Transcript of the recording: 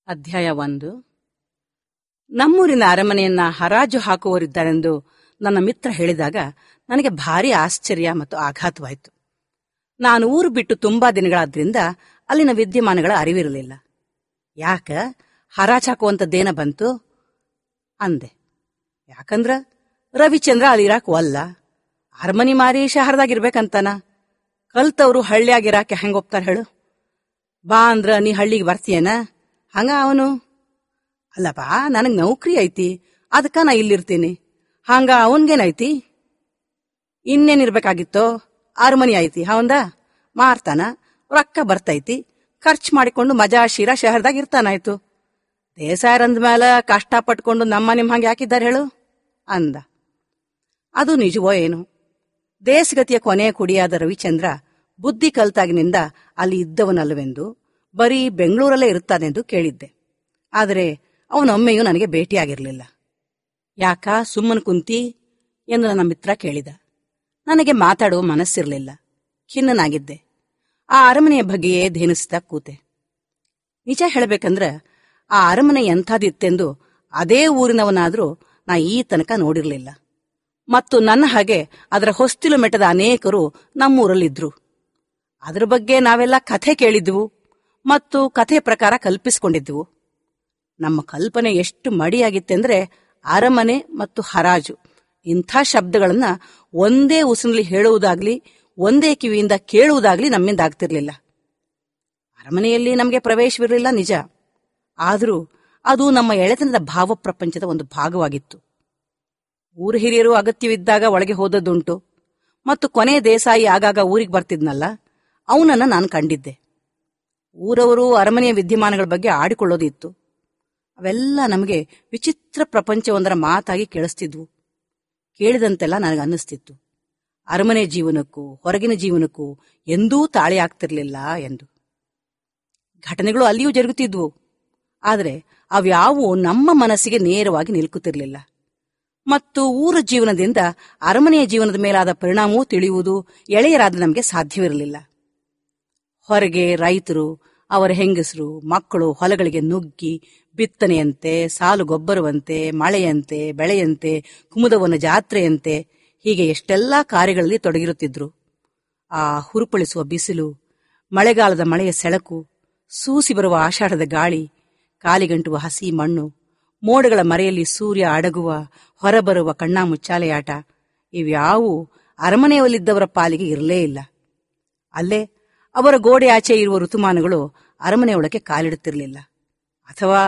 ಅಧ್ಯಾಯ ಒಂದು ನಮ್ಮೂರಿನ ಅರಮನೆಯನ್ನ ಹರಾಜು ಹಾಕುವವರಿದ್ದಾರೆಂದು ನನ್ನ ಮಿತ್ರ ಹೇಳಿದಾಗ ನನಗೆ ಭಾರಿ ಆಶ್ಚರ್ಯ ಮತ್ತು ಆಘಾತವಾಯಿತು ನಾನು ಊರು ಬಿಟ್ಟು ತುಂಬಾ ದಿನಗಳಾದ್ರಿಂದ ಅಲ್ಲಿನ ವಿದ್ಯಮಾನಗಳ ಅರಿವಿರಲಿಲ್ಲ ಯಾಕ ಹರಾಜ್ ಹಾಕುವಂಥದ್ದೇನ ಬಂತು ಅಂದೆ ಯಾಕಂದ್ರ ರವಿಚಂದ್ರ ಅಲ್ಲಿರಾಕ್ ಒಲ್ಲ ಅರಮನಿ ಮಾರಿ ಶಹರದಾಗಿರ್ಬೇಕಂತಾನ ಕಲ್ತವ್ರು ಹಳ್ಳಿಯಾಗಿರಾಕೆ ಹೆಂಗ್ ಒಪ್ತಾರ ಹೇಳು ಬಾ ಅಂದ್ರ ನೀ ಹಳ್ಳಿಗೆ ಬರ್ತೀಯನ ಹಂಗ ಅವನು ಅಲ್ಲಪ್ಪ ನನಗ್ ನೌಕರಿ ಐತಿ ಅದಕ್ಕ ನಾ ಇಲ್ಲಿರ್ತೀನಿ ಹಂಗ ಅವನ್ಗೇನೈತಿ ಇನ್ನೇನಿರ್ಬೇಕಾಗಿತ್ತೋ ಅರಮನಿ ಐತಿ ಹೌದ ಮಾರ್ತಾನ ರೊಕ್ಕ ಬರ್ತೈತಿ ಖರ್ಚು ಮಾಡಿಕೊಂಡು ಮಜಾ ಶಿರಾ ಶಹರದಾಗ ಇರ್ತಾನಾಯ್ತು ದೇಸಾಯರಂದ ಮೇಲೆ ಕಷ್ಟ ಪಟ್ಕೊಂಡು ನಮ್ಮ ನಿಮ್ ಹಂಗೆ ಯಾಕಿದ್ದಾರೆ ಹೇಳು ಅಂದ ಅದು ನಿಜವೋ ಏನು ದೇಶಗತಿಯ ಕೊನೆಯ ಕುಡಿಯಾದ ರವಿಚಂದ್ರ ಬುದ್ಧಿ ಕಲ್ತಾಗಿನಿಂದ ಅಲ್ಲಿ ಇದ್ದವನಲ್ಲವೆಂದು ಬರೀ ಬೆಂಗಳೂರಲ್ಲೇ ಇರುತ್ತಾನೆಂದು ಕೇಳಿದ್ದೆ ಆದರೆ ಅವನೊಮ್ಮೆಯೂ ನನಗೆ ಭೇಟಿಯಾಗಿರಲಿಲ್ಲ ಯಾಕ ಸುಮ್ಮನ ಕುಂತಿ ಎಂದು ನನ್ನ ಮಿತ್ರ ಕೇಳಿದ ನನಗೆ ಮಾತಾಡುವ ಮನಸ್ಸಿರಲಿಲ್ಲ ಖಿನ್ನನಾಗಿದ್ದೆ ಆ ಅರಮನೆಯ ಬಗ್ಗೆಯೇ ಧೇನಿಸ್ತಾ ಕೂತೆ ನಿಜ ಹೇಳಬೇಕಂದ್ರ ಆ ಅರಮನೆ ಎಂಥದಿತ್ತೆಂದು ಅದೇ ಊರಿನವನಾದ್ರೂ ನಾ ಈ ತನಕ ನೋಡಿರ್ಲಿಲ್ಲ ಮತ್ತು ನನ್ನ ಹಾಗೆ ಅದರ ಹೊಸ್ತಿಲು ಮೆಟ್ಟದ ಅನೇಕರು ನಮ್ಮೂರಲ್ಲಿದ್ರು ಅದರ ಬಗ್ಗೆ ನಾವೆಲ್ಲ ಕಥೆ ಕೇಳಿದ್ವು ಮತ್ತು ಕಥೆ ಪ್ರಕಾರ ಕಲ್ಪಿಸಿಕೊಂಡಿದ್ವು ನಮ್ಮ ಕಲ್ಪನೆ ಎಷ್ಟು ಮಡಿಯಾಗಿತ್ತೆಂದ್ರೆ ಅರಮನೆ ಮತ್ತು ಹರಾಜು ಇಂಥ ಶಬ್ದಗಳನ್ನ ಒಂದೇ ಉಸಿನಲ್ಲಿ ಹೇಳುವುದಾಗ್ಲಿ ಒಂದೇ ಕಿವಿಯಿಂದ ಕೇಳುವುದಾಗ್ಲಿ ನಮ್ಮಿಂದ ಆಗ್ತಿರ್ಲಿಲ್ಲ ಅರಮನೆಯಲ್ಲಿ ನಮಗೆ ಪ್ರವೇಶವಿರಲಿಲ್ಲ ನಿಜ ಆದರೂ ಅದು ನಮ್ಮ ಎಳೆತನದ ಭಾವ ಪ್ರಪಂಚದ ಒಂದು ಭಾಗವಾಗಿತ್ತು ಊರು ಹಿರಿಯರು ಅಗತ್ಯವಿದ್ದಾಗ ಒಳಗೆ ಹೋದದ್ದುಂಟು ಮತ್ತು ಕೊನೆ ದೇಸಾಯಿ ಆಗಾಗ ಊರಿಗೆ ಬರ್ತಿದ್ನಲ್ಲ ಅವನನ್ನ ನಾನು ಕಂಡಿದ್ದೆ ಊರವರು ಅರಮನೆಯ ವಿದ್ಯಮಾನಗಳ ಬಗ್ಗೆ ಆಡಿಕೊಳ್ಳೋದಿತ್ತು ಅವೆಲ್ಲ ನಮಗೆ ವಿಚಿತ್ರ ಪ್ರಪಂಚವೊಂದರ ಮಾತಾಗಿ ಕೇಳಿಸ್ತಿದ್ವು ಕೇಳಿದಂತೆಲ್ಲ ನನಗೆ ಅನ್ನಿಸ್ತಿತ್ತು ಅರಮನೆ ಜೀವನಕ್ಕೂ ಹೊರಗಿನ ಜೀವನಕ್ಕೂ ಎಂದೂ ತಾಳೆ ಆಗ್ತಿರ್ಲಿಲ್ಲ ಎಂದು ಘಟನೆಗಳು ಅಲ್ಲಿಯೂ ಜರುಗುತ್ತಿದ್ವು ಆದರೆ ಅವ್ಯಾವು ನಮ್ಮ ಮನಸ್ಸಿಗೆ ನೇರವಾಗಿ ನಿಲ್ಕುತ್ತಿರಲಿಲ್ಲ ಮತ್ತು ಊರ ಜೀವನದಿಂದ ಅರಮನೆಯ ಜೀವನದ ಮೇಲಾದ ಪರಿಣಾಮವೂ ತಿಳಿಯುವುದು ಎಳೆಯರಾದ ನಮಗೆ ಸಾಧ್ಯವಿರಲಿಲ್ಲ ಹೊರಗೆ ರೈತರು ಅವರ ಹೆಂಗಸರು ಮಕ್ಕಳು ಹೊಲಗಳಿಗೆ ನುಗ್ಗಿ ಬಿತ್ತನೆಯಂತೆ ಸಾಲು ಗೊಬ್ಬರವಂತೆ ಮಳೆಯಂತೆ ಬೆಳೆಯಂತೆ ಕುಮುದವನ ಜಾತ್ರೆಯಂತೆ ಹೀಗೆ ಎಷ್ಟೆಲ್ಲಾ ಕಾರ್ಯಗಳಲ್ಲಿ ತೊಡಗಿರುತ್ತಿದ್ರು ಆ ಹುರುಪಳಿಸುವ ಬಿಸಿಲು ಮಳೆಗಾಲದ ಮಳೆಯ ಸೆಳಕು ಸೂಸಿ ಬರುವ ಆಷಾಢದ ಗಾಳಿ ಕಾಲಿಗಂಟುವ ಹಸಿ ಮಣ್ಣು ಮೋಡಗಳ ಮರೆಯಲ್ಲಿ ಸೂರ್ಯ ಅಡಗುವ ಹೊರಬರುವ ಕಣ್ಣಾಮುಚ್ಚಾಲೆಯಾಟ ಇವ್ಯಾವು ಅರಮನೆಯಲ್ಲಿದ್ದವರ ಪಾಲಿಗೆ ಇರಲೇ ಇಲ್ಲ ಅಲ್ಲೇ ಅವರ ಗೋಡೆ ಆಚೆ ಇರುವ ಋತುಮಾನಗಳು ಅರಮನೆಯೊಳಗೆ ಕಾಲಿಡುತ್ತಿರಲಿಲ್ಲ ಅಥವಾ